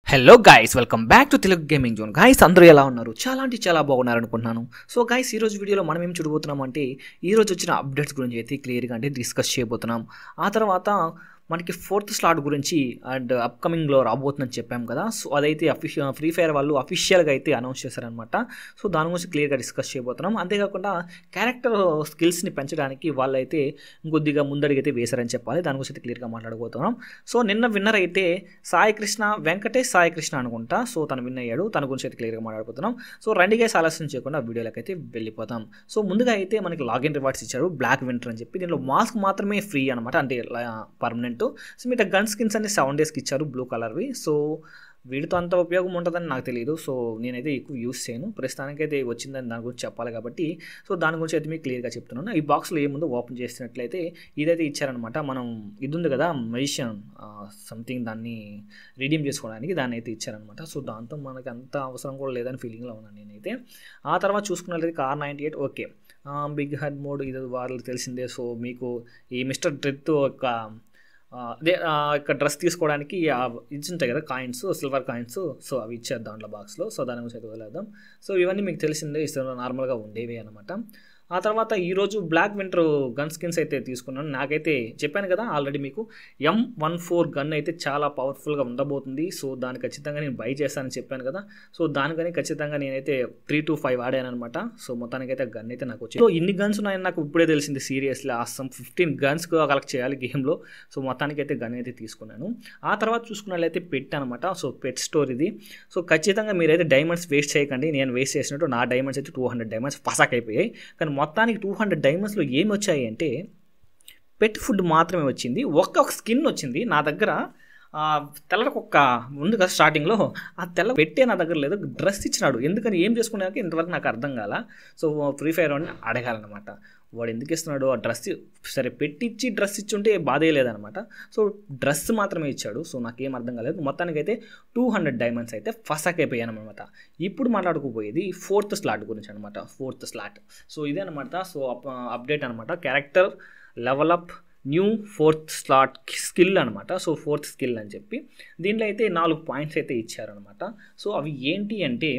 hello guys welcome back to Telugu gaming zone guys అందరూ ఎలా ఉన్నారు చాలా అంటే చాలా బాగున్నారు అనుకుంటున్నాను సో గైస్ ఈ రోజు వీడియోలో మనం ఏం చూడబోతున్నాం అంటే ఈ రోజు వచ్చిన అప్డేట్స్ గురించి అయితే క్లియర్గా అంటే డిస్కస్ చేయబోతున్నాం ఆ తర్వాత మనకి ఫోర్త్ స్లాట్ గురించి అండ్ అప్కమింగ్లో రాబోతుందని చెప్పాం కదా సో అదైతే అఫిషియల్ ఫ్రీ ఫైర్ వాళ్ళు అఫీషియల్గా అయితే అనౌన్స్ చేశారనమాట సో దాని గురించి క్లియర్గా డిస్కస్ చేయబోతున్నాం అంతేకాకుండా క్యారెక్టర్ స్కిల్స్ని పెంచడానికి వాళ్ళైతే ఇంకొద్దిగా ముందడిగైతే వేశారని చెప్పాలి దాని గురించి అయితే క్లియర్గా మాట్లాడబోతున్నాం సో నిన్న విన్నర్ అయితే సాయి కృష్ణ వెంకటేష్ సాయి కృష్ణ అనుకుంటా సో తను విన్ అయ్యాడు తన గురించి అయితే క్లియర్గా మాట్లాడుతున్నాం సో రెండుగా ఆలస్యం చేయకుండా వీడియోలోకి అయితే వెళ్ళిపోతాం సో ముందుగా అయితే మనకి లాగిన్ రివార్డ్స్ ఇచ్చారు బ్లాక్ వింటర్ అని చెప్పి దీనిలో మాస్క్ మాత్రమే ఫ్రీ అనమాట అంటే పర్మనెంట్ సో మిగతా గన్ స్కిన్స్ అన్ని సెవెన్ డేస్కి ఇచ్చారు బ్లూ కలర్వి సో వీటితో అంత ఉపయోగం ఉంటుందని నాకు తెలియదు సో నేనైతే ఎక్కువ యూస్ చేయను ప్రస్తుతానికైతే వచ్చిందని దాని గురించి చెప్పాలి కాబట్టి సో దాని గురించి అయితే మీకు క్లియర్గా చెప్తున్నాను ఈ బాక్స్లో ఏముందో ఓపెన్ చేసినట్లయితే ఇదైతే ఇచ్చారనమాట మనం ఇది ఉంది కదా మెజిషియన్ సంథింగ్ దాన్ని రిడీమ్ చేసుకోవడానికి దాన్ని అయితే ఇచ్చారనమాట సో దాంతో మనకి అంత అవసరం కూడా లేదని ఫీలింగ్లో ఉన్నాను నేనైతే ఆ తర్వాత చూసుకున్నట్లయితే car ninety eight okay big head mode ఇది వాళ్ళు తెలిసిందే సో మీకు ఈ మిస్టర్ డ్రెత్ ఒక అదే ఇక్కడ డ్రెస్ తీసుకోవడానికి ఇచ్చి ఉంటాయి కదా కాయిన్స్ సిల్వర్ కాయిన్స్ సో అవి ఇచ్చారు దాంట్లో బాక్స్లో సో దాని గురించి అయితే వదిలేద్దాం సో ఇవన్నీ మీకు తెలిసిందే ఇస్తారు నార్మల్గా ఉండేవి అనమాట ఆ తర్వాత ఈరోజు బ్లాక్ వింటర్ గన్ స్కిన్స్ అయితే తీసుకున్నాను నాకైతే చెప్పాను కదా ఆల్రెడీ మీకు ఎం వన్ ఫోర్ గన్ అయితే చాలా పవర్ఫుల్గా ఉండబోతుంది సో దాన్ని ఖచ్చితంగా నేను బై చేస్తానని చెప్పాను కదా సో దానికని ఖచ్చితంగా నేనైతే త్రీ టు ఫైవ్ ఆడాను అనమాట సో మొత్తానికి అయితే గన్ అయితే నాకు వచ్చింది సో ఇన్ని గన్స్ ఉన్నాయని నాకు ఇప్పుడే తెలిసింది సీరియస్లీ ఆ సమ్ ఫిఫ్టీన్ గన్స్ కలెక్ట్ చేయాలి గేమ్లో సో మొత్తానికి అయితే గన్ అయితే తీసుకున్నాను ఆ తర్వాత చూసుకున్నట్లయితే పెట్ అనమాట సో పెట్ స్టోర్ ఇది సో ఖచ్చితంగా మీరైతే డైమండ్స్ వేస్ట్ చేయకండి నేను వేస్ట్ చేసినట్టు నా డైమండ్స్ అయితే టూ హండ్రెడ్ డైమండ్స్ ఫసాక్ అయిపోయాయి కానీ మొత్తానికి టూ హండ్రెడ్ డైమండ్స్లో ఏమి వచ్చాయి అంటే పెట్ ఫుడ్ మాత్రమే వచ్చింది ఒక్క ఒక స్కిన్ వచ్చింది నా దగ్గర తెల్లకి ఒక్క ఉంది కదా స్టార్టింగ్లో ఆ తెల్ల పెట్టే నా దగ్గర లేదు డ్రెస్ ఇచ్చినాడు ఎందుకని ఏం చేసుకున్నాక ఇంతవరకు నాకు అర్థం కాల సో ఫ్రీ ఫైర్ వాడిని అడగాలన్నమాట వాడు ఎందుకు ఇస్తున్నాడు ఆ డ్రెస్ సరే పెట్టించి డ్రెస్ ఇచ్చి ఉంటే బాధే లేదనమాట సో డ్రెస్ మాత్రమే ఇచ్చాడు సో నాకేం అర్థం కాలేదు మొత్తానికి అయితే టూ హండ్రెడ్ డైమండ్స్ అయితే ఫసాక్ అయిపోయాను అనమాట ఇప్పుడు మాట్లాడుకోపోయేది ఫోర్త్ స్లాట్ గురించి అనమాట ఫోర్త్ స్లాట్ సో ఇదే అనమాట సో అప్డేట్ అనమాట character level up new fourth slot skill అనమాట సో ఫోర్త్ స్కిల్ అని చెప్పి దీంట్లో అయితే నాలుగు పాయింట్స్ అయితే ఇచ్చారనమాట సో అవి ఏంటి అంటే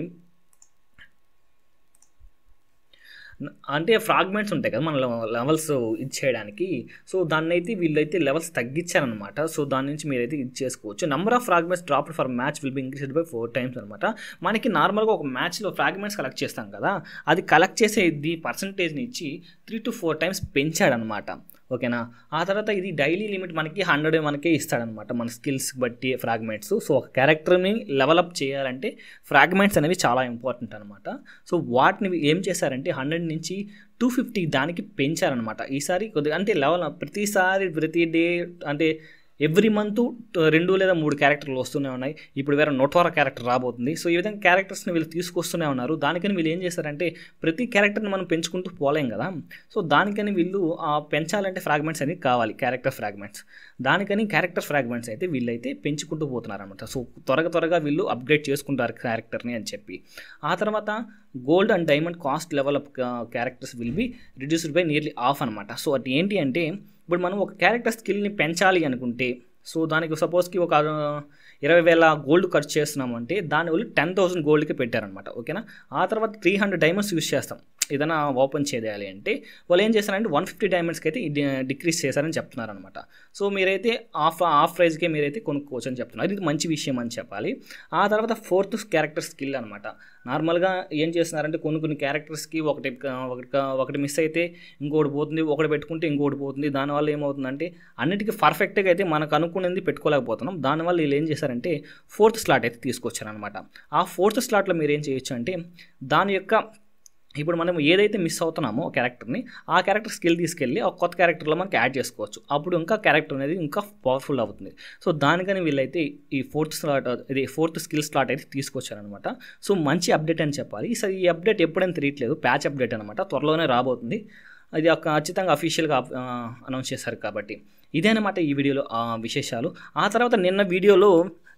అంటే ఫ్రాగ్మెంట్స్ ఉంటాయి కదా మన లెవెల్స్ ఇచ్చేయడానికి సో దాన్ని అయితే వీళ్ళైతే లెవెల్స్ తగ్గించారనమాట సో దాని నుంచి మీరైతే ఇది చేసుకోవచ్చు number of fragments drop for match will be increased by four times అనమాట మనకి నార్మల్గా ఒక మ్యాచ్లో ఫ్రాగ్మెంట్స్ కలెక్ట్ చేస్తాం కదా అది కలెక్ట్ చేసే ది పర్సంటేజ్ని ఇచ్చి త్రీ టు ఫోర్ టైమ్స్ పెంచాడనమాట ఓకేనా ఆ తర్వాత ఇది డైలీ లిమిట్ మనకి హండ్రెడ్ మనకే ఇస్తాడనమాట మన స్కిల్స్ బట్టి ఫ్రాగ్మెంట్స్ సో ఒక క్యారెక్టర్ని లెవలప్ చేయాలంటే ఫ్రాగ్మెంట్స్ అనేవి చాలా ఇంపార్టెంట్ అనమాట సో వాటిని ఏం చేశారంటే హండ్రెడ్ నుంచి టూ ఫిఫ్టీ దానికి పెంచారనమాట ఈసారి కొద్దిగా అంటే లెవెల్ ప్రతిసారి ప్రతి డే అంటే ఎవ్రీ మంత్ రెండు లేదా మూడు క్యారెక్టర్లు వస్తూనే ఉన్నాయి ఇప్పుడు వేరే నోటోరా క్యారెక్టర్ రాబోతుంది సో ఈ విధంగా క్యారెక్టర్స్ని వీళ్ళు తీసుకొస్తూనే ఉన్నారు దానికని వీళ్ళు ఏం చేశారంటే ప్రతి క్యారెక్టర్ని మనం పెంచుకుంటూ పోలేం కదా సో దానికని వీళ్ళు పెంచాలంటే ఫ్రాగ్మెంట్స్ అనేవి కావాలి క్యారెక్టర్ ఫ్రాగ్మెంట్స్ దానికని క్యారెక్టర్ ఫ్రాగ్మెంట్స్ అయితే వీళ్ళైతే పెంచుకుంటూ పోతున్నారు అనమాట సో త్వరగా త్వరగా వీళ్ళు అప్గ్రేడ్ చేసుకుంటారు క్యారెక్టర్ని అని చెప్పి ఆ తర్వాత gold and diamond cost level of characters will be reduced by nearly half అనమాట సో అది ఏంటి అంటే ఇప్పుడు మనం ఒక క్యారెక్టర్ స్కిల్ని పెంచాలి అనుకుంటే సో దానికి సపోజ్కి ఒక ఇరవై వేల గోల్డ్ ఖర్చు చేస్తున్నాం అంటే దాని వాళ్ళు టెన్ థౌసండ్ గోల్డ్కి పెట్టారనమాట ఓకేనా ఆ తర్వాత త్రీ హండ్రెడ్ డైమండ్స్ యూస్ చేస్తాం ఏదైనా ఓపెన్ చేయాలి అంటే వాళ్ళు ఏం చేస్తారంటే వన్ ఫిఫ్టీ డైమండ్స్కి అయితే డిక్రీస్ చేశారని చెప్తున్నారనమాట సో మీరైతే ఆఫ్ ఆఫ్ ప్రైజ్కే మీరైతే కొనుక్కోవచ్చు అని చెప్తున్నారు ఇది మంచి విషయం అని చెప్పాలి ఆ తర్వాత ఫోర్త్ క్యారెక్టర్ స్కిల్ అనమాట నార్మల్గా ఏం చేస్తున్నారంటే కొన్ని కొన్ని క్యారెక్టర్స్కి ఒకటి ఒకటి ఒకటి మిస్ అయితే ఇంకోటి పోతుంది ఒకటి పెట్టుకుంటే ఇంకోటి పోతుంది దానివల్ల ఏమవుతుందంటే అన్నిటికీ పర్ఫెక్ట్గా అయితే మనకు అనుకునేది పెట్టుకోలేకపోతున్నాం దానివల్ల వీళ్ళు ఏం చేశారంటే ఫోర్త్ స్లాట్ అయితే తీసుకొచ్చారనమాట ఆ ఫోర్త్ స్లాట్లో మీరు ఏం చేయొచ్చు అంటే దాని యొక్క ఇప్పుడు మనం ఏదైతే మిస్ అవుతున్నామో క్యారెక్టర్ని ఆ క్యారెక్టర్ స్కిల్ తీసుకెళ్ళి ఒక కొత్త క్యారెక్టర్లో మనకి యాడ్ చేసుకోవచ్చు అప్పుడు ఇంకా క్యారెక్టర్ అనేది ఇంకా పవర్ఫుల్ అవుతుంది సో దానికని వీళ్ళైతే ఈ ఫోర్త్ స్లాట్ ఇది ఫోర్త్ స్కిల్ స్లాట్ అయితే తీసుకొచ్చారనమాట సో మంచి అప్డేట్ అని చెప్పాలి సో ఈ అప్డేట్ ఎప్పుడైనా తెలియట్లేదు ప్యాచ్ అప్డేట్ అనమాట త్వరలోనే రాబోతుంది అది ఖచ్చితంగా అఫీషియల్గా అనౌన్స్ చేశారు కాబట్టి ఇదేనమాట ఈ వీడియోలో విశేషాలు ఆ తర్వాత నిన్న వీడియోలో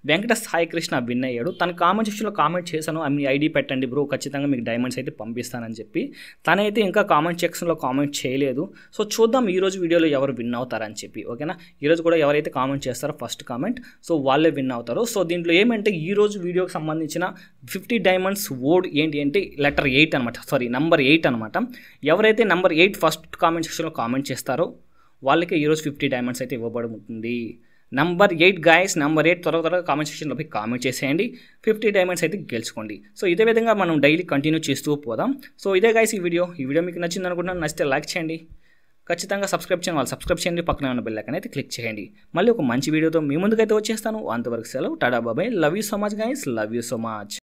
వెంకట సాయి కృష్ణ విన్ అయ్యాడు తన కామెంట్ సెక్షన్లో కామెంట్ చేశాను "ఆ, మీ ఐడి పెట్టండి బ్రో ఖచ్చితంగా మీకు డైమండ్స్ అయితే పంపిస్తానని చెప్పి తనైతే ఇంకా కామెంట్ సెక్షన్లో కామెంట్ చేయలేదు సో చూద్దాం ఈ రోజు వీడియోలో ఎవరు విన్ అవుతారని చెప్పి ఓకేనా ఈరోజు కూడా ఎవరైతే కామెంట్ చేస్తారో ఫస్ట్ కామెంట్ సో వాళ్ళే విన్ అవుతారు సో దీంట్లో ఏమంటే ఈ రోజు వీడియోకి సంబంధించిన ఫిఫ్టీ డైమండ్స్ ఓడ్ ఏంటి అంటే లెటర్ ఎయిట్ అనమాట సారీ నంబర్ ఎయిట్ అనమాట ఎవరైతే నంబర్ ఎయిట్ ఫస్ట్ కామెంట్ సెక్షన్లో కామెంట్ చేస్తారో వాళ్ళకి ఈరోజు ఫిఫ్టీ డైమండ్స్ అయితే ఇవ్వబడుతుంది number eight guys number eight త్వరగా త్వరగా కామెంట్ సెక్షన్లో పోయి కామెంట్ చేసేయండి ఫిఫ్టీ డైమండ్స్ అయితే గెలుచుకోండి సో ఇదే విధంగా మనం డైలీ కంటిన్యూ చేస్తూ పోదాం సో ఇదే గాయస్ ఈ వీడియో ఈ వీడియో మీకు నచ్చింది అనుకుంటున్నాను నచ్చితే లైక్ చేయండి ఖచ్చితంగా సబ్స్క్రైబ్ చేయండి వాళ్ళు సబ్స్క్రైబ్ చేయండి పక్కన ఉన్న బెల్ ఐకాన్ అయితే క్లిక్ చేయండి మళ్ళీ ఒక మంచి వీడియోతో మీ ముందుకైతే వచ్చేస్తాను అంతవరకు సెలవు టాడా bye bye love you so much guys love you so much